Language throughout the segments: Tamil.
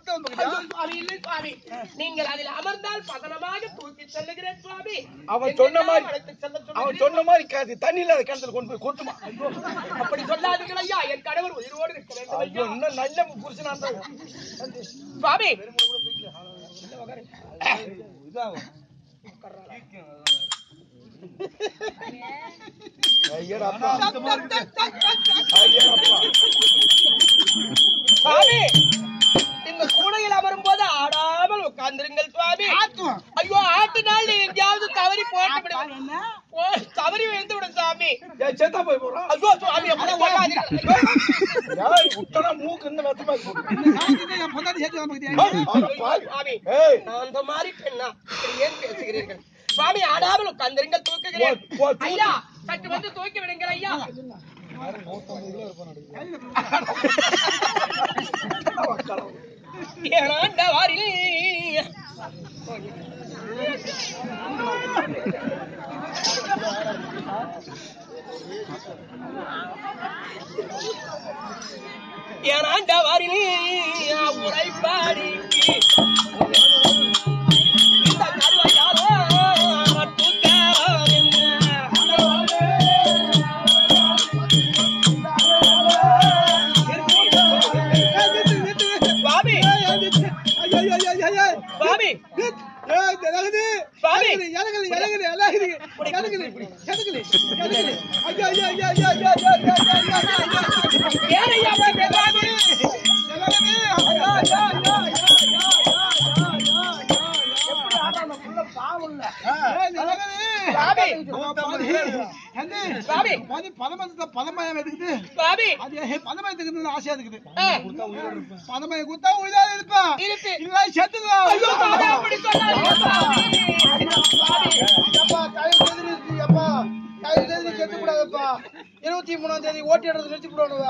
பத்தம் பக்கத்தியா ஐயோ, சுவாமி இல்லை சுவாமி நீங்கள் அதில் அமர்ந்தால் பதனமாக தூக்கி செல்லுகிறேன் சுவாமி அவன் சொன்ன மாதிரி- அழைத்து செல்ல அவன் சொல்லுகிறேன். சொன்ன மாதிரி காசு தண்ணி இல்லாத கிணத்துல கொண்டு போய் கொட்டுமா அப்படி சொல்லாதீர்கள் ஐயா என் கணவர் உயிரோடு இருக்க வேண்டும் ஐயோ ஐயா. இன்னும் நல்ல புருஷனா இருந்தா சுவாமி இதாகும் ஐயடா அப்பா ஐயடா அப்பா சுவாமி இந்த கூடையில் அமரும் போது ஆடாமல் உட்கார்ந்திருங்கள் சுவாமி ஆத்துவம் ஐயோ ஆட்டினால் நீ எங்கேயாவது தவறி போட்டு விடும் என்ன போ- தவறி விழுந்து விடும் சாமி ஏய், செத்தா போய் போறான் ஐயோ சுவாமி அப்படி சொல்லாதீர்கள். ஏய், விட்டனா மூக்கு இன்னும் வெத்தமா போட்டு காலத்துக்கு என் பொண்டாட்டி சேர்த்து தான் பக்கத்தியா ஐயோ, சுவாமி ஏய் நான் அந்த மாதிரி பெண்ணா இப்படி ஏன் பேசுகிறீர்கள் சுவாமி ஆடாமல் உட்கார்ந்திருங்கள் தூக்குகிறேன் போ, போ, தூக்கு. ஐயா சற்று வந்து தூக்கி விடுங்கள் ஐயா ஏனாண்டவாரில் ஏனாண்டவாரில் உரைப்பாடி இந்த கருவையாரோ தூக்காரம் சுவாமி சுவாமி சுவாமி ஏனையா பேசாமி சுவாமி பதமயம் எடுக்குது சுவாமி அது பதமயத்துக்கு ஆசையா இருக்குது ஆ, பதமயம் குத்தா உயிரா இருப்பா இருக்கு இல்ல செத்துதான் ஐயோ சுவாமி அப்படி சொல்லாதீங்க சுவாமி. அப்பா தயவு செய்து நிறுத்து, அப்பா தயவு செய்து நீ செத்து கூடாதுப்பா இருபத்தி மூணாம் தேதி ஓட்டி எடுத்து நிறுத்தி கூடாதுவா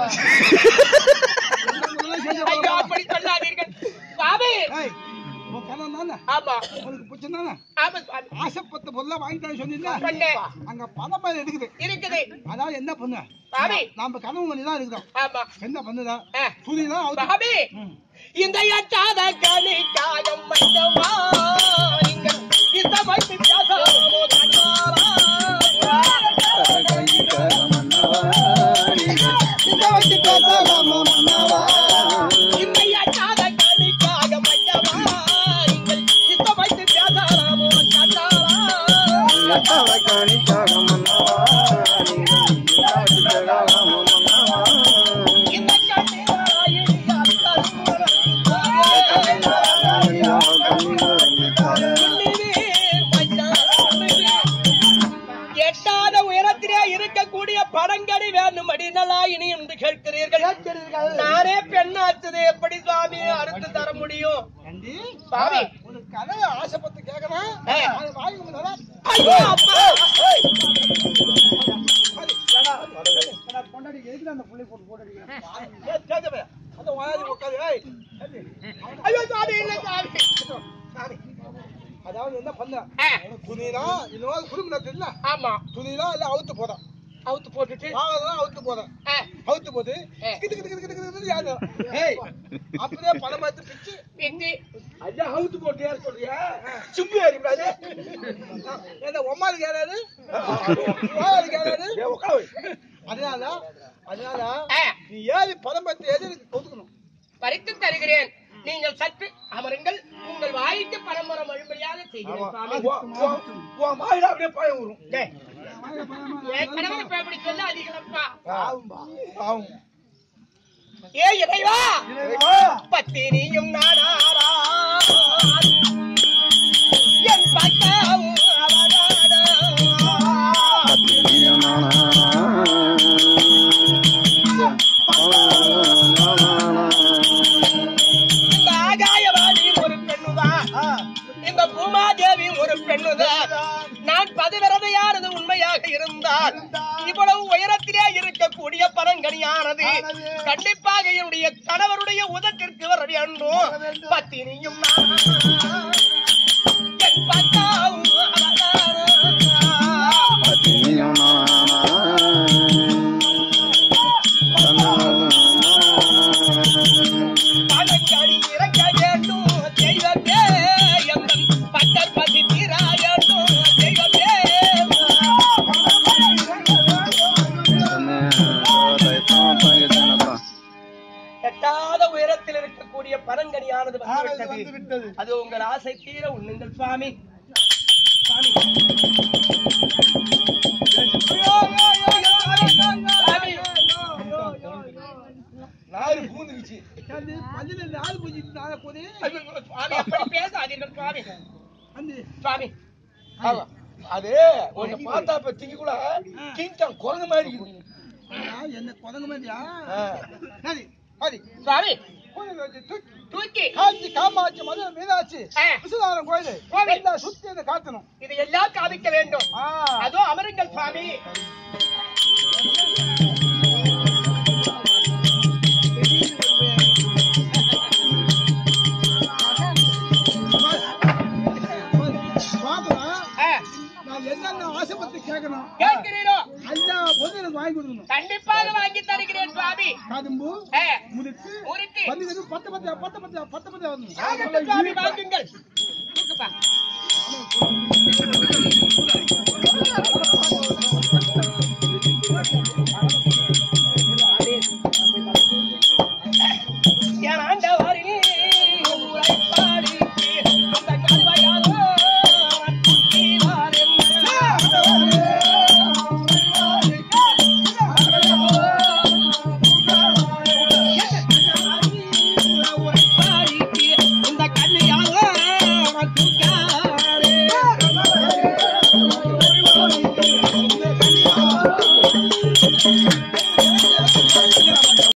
ஐயோ அப்படி சொல்லாதீர்கள் சுவாமி ஆமா உனக்கு பிடிச்சதானே ஆமா சுவாமி ஆசைப்பட்ட பொருளை வாங்கிட்டான்னு சொன்னீங்க சொன்னேன். அங்க பதமயம் இருக்குது இருக்குது அதாவது என்ன பண்ண சுவாமி நாம கனவு பண்ணி தான் இருக்கிறோம் ஆமா என்ன பண்ணுதா ஆ. துணி தான் அவுத்து சுவாமி இந்த எட்டாத கணிக்காயம் மண்டமா நீங்கள் இந்த மைத்து பேசாமோ கண்ணாரா இந்த எட்டாத கணிக்காயம் மண்டமா நீங்கள் இந்த மைத்து பேசாமோ கண்ணாரா இந்த கண்ணீராயில் எட்டாத உயரத்திலே இருக்கக்கூடிய படங்கடி வேணும் அடிநலாயினி என்று கேட்கிறீர்கள் நானே பெண்ணாச்சது எப்படி சுவாமி அறுத்து தர முடியும் ஏண்டி? சுவாமி ஒரு கதையை ஆசைப்பட்டு கேட்கணும் ஆ. அது வாங்கி முடியாதா? ஐயோ அப்பா நான் பொண்டாட்டிக்கு எதுக்கு அந்த புள்ளை போட்டு போட்டு அடிக்கிறேன்? ஏய், கேட்கவே. அந்த வாயாடி உட்காரு, ஏய். ஐயோ சுவாமி இல்ல சுவாமி சாமி. அதாவது என்ன பண்ண ஆ, துணிலாம் இன்னும் குடும்பம் தெரியல ஆமா துணிலாம் இல்ல அவுத்து போதான் அவுத்து போட்டுட்டு வாங்கலாம் அவுத்து போதான் ஆ, அவுத்து போது ஆ. கிட்டு கிட்டு கிட்டு கிட்டு கிட்டு யாரு ஏய் அப்படியே பணம் பார்த்து பிச்சு பிந்தி ஐயா அவுத்து போட்டு யார் சொல்றியா சும்பி அறிவிடாது ஏன்னா உம்மாளுக்கு யாராரு உம்மாளுக்கு யாராரு ஏ உட்காரு அதனால அதனால ஆ, நீ ஏறி பணம் பார்த்து எது எனக்கு கொடுக்கணும் பறித்து தருகிறேன் நீங்கள் சற்று அமருங்கள் உங்கள் வாய்க்கு பரம்பரம் வழிபடியாக செய்கிறேன் சுவாமி உன் வாயில அப்படியே பழம் வரும் டேய், என் கணவன் இப்ப இப்படி சொல்லாதீங்களப்பா பாவம் ஏ இறைவா இறைவா, பத்தினியும் நானாரா என் பக்தாவும் அவரானா இந்த ஆகாயவாணி ஒரு பெண்ணுதான் இந்த பூமாதேவி ஒரு பெண்ணுதான் நான் பதிவிரதையானது உண்மையாக இருந்தால் இவ்வளவு உயரத்திலே இருக்கக்கூடிய பரங்கனியானது கண்டிப்பாக என்னுடைய கணவருடைய உதட்டிற்கு வர வேண்டும் பத்தினியும் நான் என் பத்தாவும் அவர்தான். பணக்காரி இறக்கையே இருக்கக்கூடிய பரங்கனியானது ஆனது வந்து வந்து விட்டது. விட்டது அது உங்கள் ஆசை தீர உண்ணுங்கள் சுவாமி சுவாமி சுவாமி நாலு பூந்துக்குச்சு பள்ளியில ஆள் பூஜிட்டு நாளை போதே ஐயோ, சுவாமி அப்படி பேசாதீர்கள் சுவாமி அந்த சுவாமி ஆமா. அது உன்னை பார்த்தா இப்ப திங்கக்குள்ள கிங்காங் குரங்கு மாதிரி இருக்குது என்ன குதங்க மாதிரியா ஆ. சரி சரி சுவாமி கோயில் வச்சு தூக்கி தூக்கி காஞ்சி காமாட்சி மதுரை மீனாட்சி ஆ. விசுவாரம் கோயில் கோவில். எல்லாம் சுத்தி அதை காட்டணும் இதை எல்லாம் காமிக்க வேண்டும் ஆ. அதோ அமருங்கள் சுவாமி பாக்கலாம் ஆ, நான் என்னென்ன ஆசைப்பட்டு கேட்கணும் கேட்கிறீரோ எல்லா பொருளும் எனக்கு வாங்கி கொடுக்கணும் கண்டிப்பாக வாங்கி தருகிறேன் சுவாமி கதும்பு ஆ, முறுக்கு முறுக்கு. பன்னீர் பத்து பத்து பத்து பத்து பத்து பத்து வரணும் ஆகட்டும் சுவாமி வாங்குங்கள் கொடுக்கப்பா.